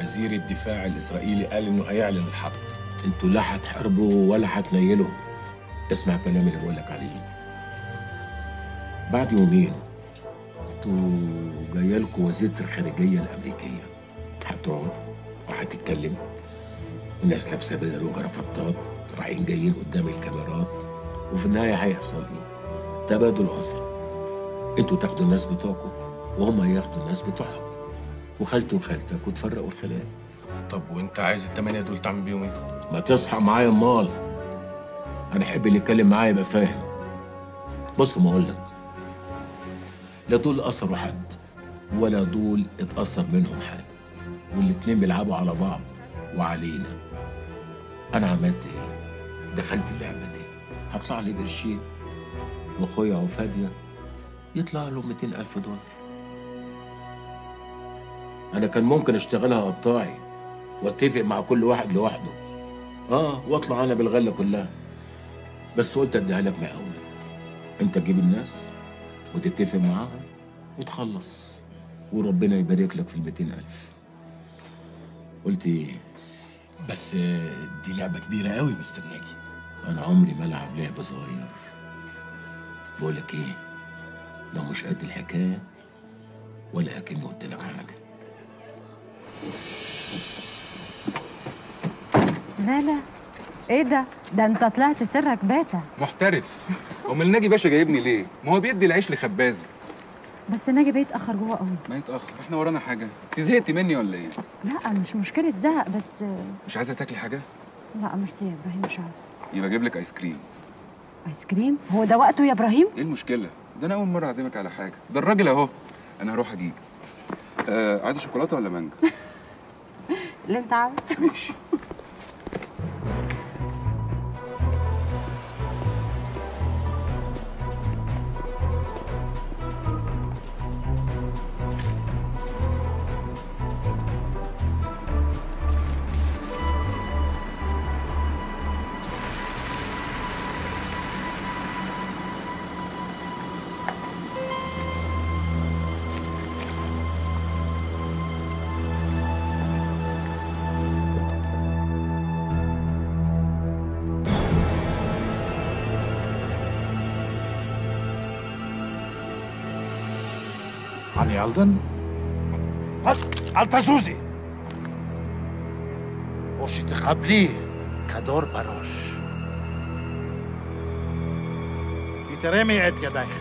وزير الدفاع الإسرائيلي قال إنه هيعلن الحرب انتوا لا هتحاربوا ولا هتنيلوا اسمع الكلام اللي بقولك عليه بعد يومين انتوا جايلكوا وزيرة الخارجية الأمريكية هتقعد وهتتكلم والناس لابسة بدل وجرافطات رايحين جايين قدام الكاميرات وفي النهاية هيحصل ايه؟ تبادل أسرى انتوا تاخدوا الناس بتوعكم وهم ياخدوا الناس بتوعهم وخالتي وخالتك وتفرقوا الخلاف طب وأنت عايز التمانية دول تعمل بيهم إيه؟ ما تصحى معايا امال انا احب اللي يتكلم معايا يبقى فاهم بص ما اقول لك لا دول اثروا حد ولا دول اتاثر منهم حد والاتنين بيلعبوا على بعض وعلينا انا عملت ايه دخلت اللعبه دي هطلع لي قرشين واخويا عفادية يطلع له 200 الف دولار انا كان ممكن اشتغلها قطاعي واتفق مع كل واحد لوحده اه واطلع انا بالغله كلها بس قلت اديها لك مقاوله انت تجيب الناس وتتفق معاهم وتخلص وربنا يبارك لك في ال ألف قلت ايه بس آه، دي لعبة كبيرة قوي مستر ناجي انا عمري ما العب لعبه صغير بقول لك ايه لو مش قد الحكايه ولا اكني قلت لك حاجه لا لا ايه ده ده انت طلعت سرك باتا محترف امال ناجي باشا جايبني ليه ما هو بيدي العيش لخبازه بس ناجي بيتاخر جوه قوي ما يتاخر احنا ورانا حاجه انت زهقتي مني ولا ايه لا مش مشكله زهق بس مش عايزه تاكلي حاجه لا ميرسي يا ابراهيم مش عاوزه يبقى اجيب لك ايس كريم ايس كريم هو ده وقته يا ابراهيم ايه المشكله ده انا اول مره اعزمك على حاجه ده الراجل اهو انا هروح اجيب آه عايزه شوكولاته ولا مانجا اللي انت عاوز ماشي Hani aldın? Alta Susi! או שתקבלי כדור בראש. תתרמי את ידייך.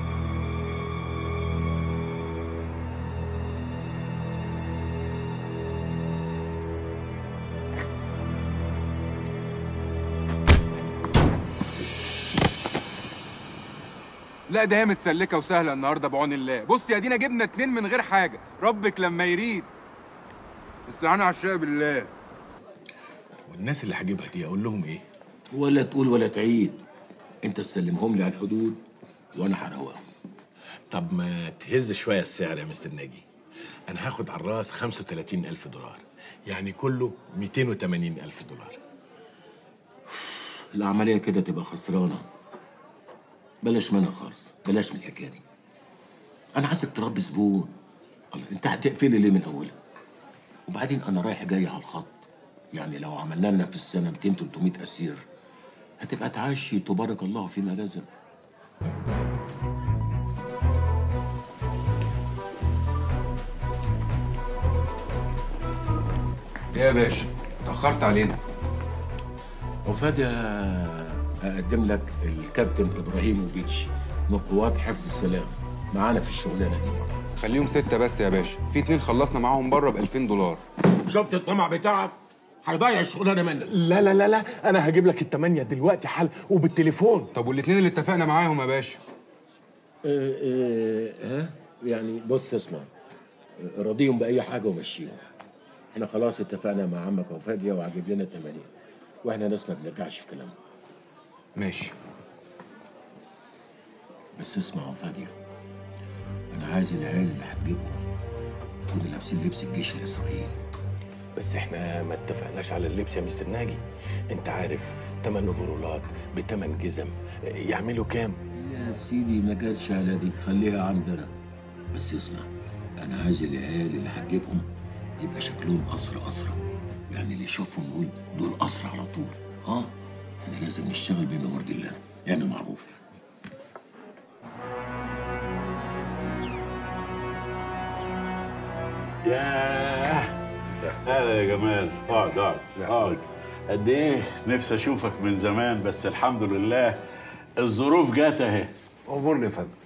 لا ده هي متسلكه وسهله النهارده بعون الله بص يا دينا جبنا اتنين من غير حاجه ربك لما يريد استعانوا على الشاي بالله والناس اللي هجيبها دي أقول لهم إيه؟ ولا تقول ولا تعيد انت تسلمهم لي على الحدود وانا هروقهم طب ما تهز شوية السعر يا مستر ناجي أنا هاخد على الراس 35 ألف دولار يعني كله 280 ألف دولار العمليه كده تبقى خسرانه بلاش منها خالص بلاش من الحكايه دي انا عايزك تربي زبون الله انت هتقفلي ليه من اولها وبعدين انا رايح جاي على الخط يعني لو عملنا لنا في السنه 200 300 اسير هتبقى تعشي تبارك الله فيما رزق ايه يا باشا اتاخرت علينا وفادي اقدم لك الكابتن ابراهيموفيتش من قوات حفظ السلام معانا في الشغلانه دي برضه خليهم ستة بس يا باشا في اتنين خلصنا معاهم بره ب 2000 دولار شفت الطمع بتاعك هيضيع الشغلانه منك لا لا لا لا انا هجيب لك التمانية دلوقتي حل وبالتليفون طب والاتنين اللي اتفقنا معاهم يا باشا إيه إيه ها يعني بص اسمع راضيهم باي حاجه ومشيهم احنا خلاص اتفقنا مع عمك وفاديه وعجب لنا التمانية واحنا ناس ما بنرجعش في كلامنا ماشي بس اسمع وفاديه انا عايز العيال اللي هتجيبهم يكونوا لابسين لبس الجيش الاسرائيلي بس احنا ما اتفقناش على اللبس يا مستر ناجي انت عارف تمن اوفرولات بتمن جزم يعملوا كام يا سيدي ما جاتش على دي خليها عندنا بس اسمع انا عايز العيال اللي هتجيبهم يبقى شكلهم قصر أسرة يعني اللي يشوفهم يقول دول قصر على طول اه احنا لازم نشتغل بما يرضي الله اعمل معروف ياه هلا يا جمال اقعد اقعد اقعد قد ايه نفسي اشوفك من زمان بس الحمد لله الظروف جت اهي امورني يا فندم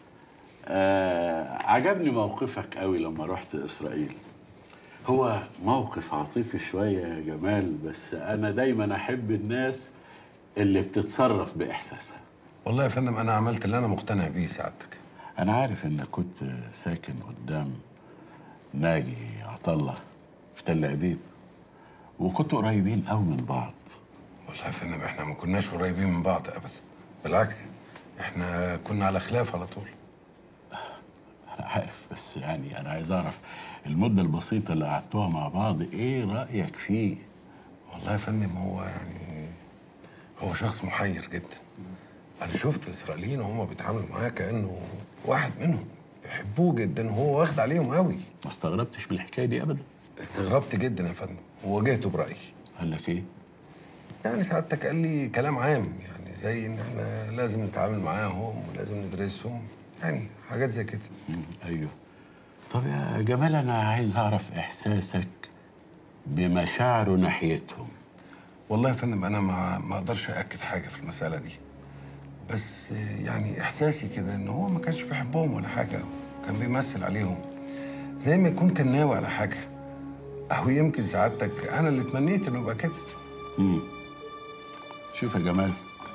آه عجبني موقفك قوي لما رحت اسرائيل هو موقف عاطفي شويه يا جمال بس انا دايما احب الناس اللي بتتصرف باحساسها والله يا فندم انا عملت اللي انا مقتنع بيه سعادتك انا عارف انك كنت ساكن قدام ناجي عطله في تل ابيب وكنتوا قريبين قوي من بعض والله يا فندم احنا ما كناش قريبين من بعض ابدا بالعكس احنا كنا على خلاف على طول انا عارف بس يعني انا عايز اعرف المده البسيطه اللي قعدتوها مع بعض ايه رايك فيه والله يا فندم هو يعني هو شخص محير جدا انا شفت الاسرائيليين وهم بيتعاملوا معاه كانه واحد منهم بيحبوه جدا وهو واخد عليهم قوي ما استغربتش بالحكايه دي ابدا استغربت جدا يا فندم وواجهته برايي قال لك ايه يعني سعادتك قال لي كلام عام يعني زي ان احنا لازم نتعامل معاهم ولازم ندرسهم يعني حاجات زي كده مم، ايوه طب يا جمال انا عايز اعرف احساسك بمشاعره ناحيتهم والله يا فندم انا ما ما اقدرش اكد حاجه في المساله دي بس يعني احساسي كده ان هو ما كانش بيحبهم ولا حاجه كان بيمثل عليهم زي ما يكون كان ناوي على حاجه او يمكن سعادتك انا اللي تمنيت انه يبقى كده شوف يا جمال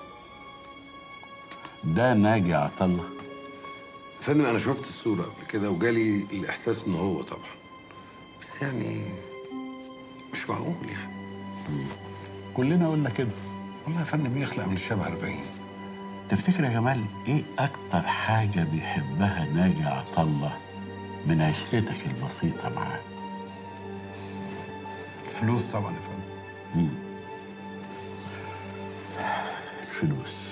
ده ناجي عطله يا فندم انا شفت الصوره قبل كده وجالي الاحساس ان هو طبعا بس يعني مش معقول يعني كلنا قلنا كده والله يا فندم يخلق من الشبه 40 تفتكر يا جمال ايه اكتر حاجه بيحبها ناجي عطله من عشرتك البسيطه معاه الفلوس طبعا يا فندم الفلوس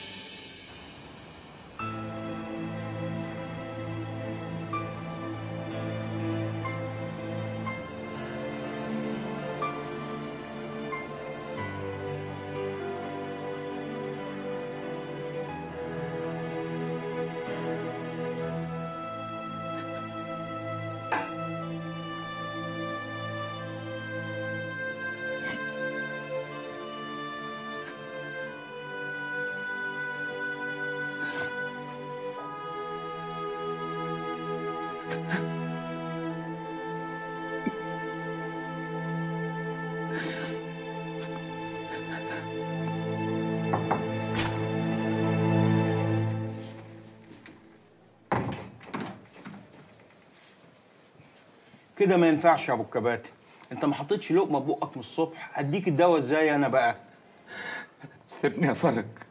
كده ما ينفعش يا ابو الكباتن انت ما حطيتش لقمه بقك من الصبح هديك الدواء ازاي انا بقى سيبني افرج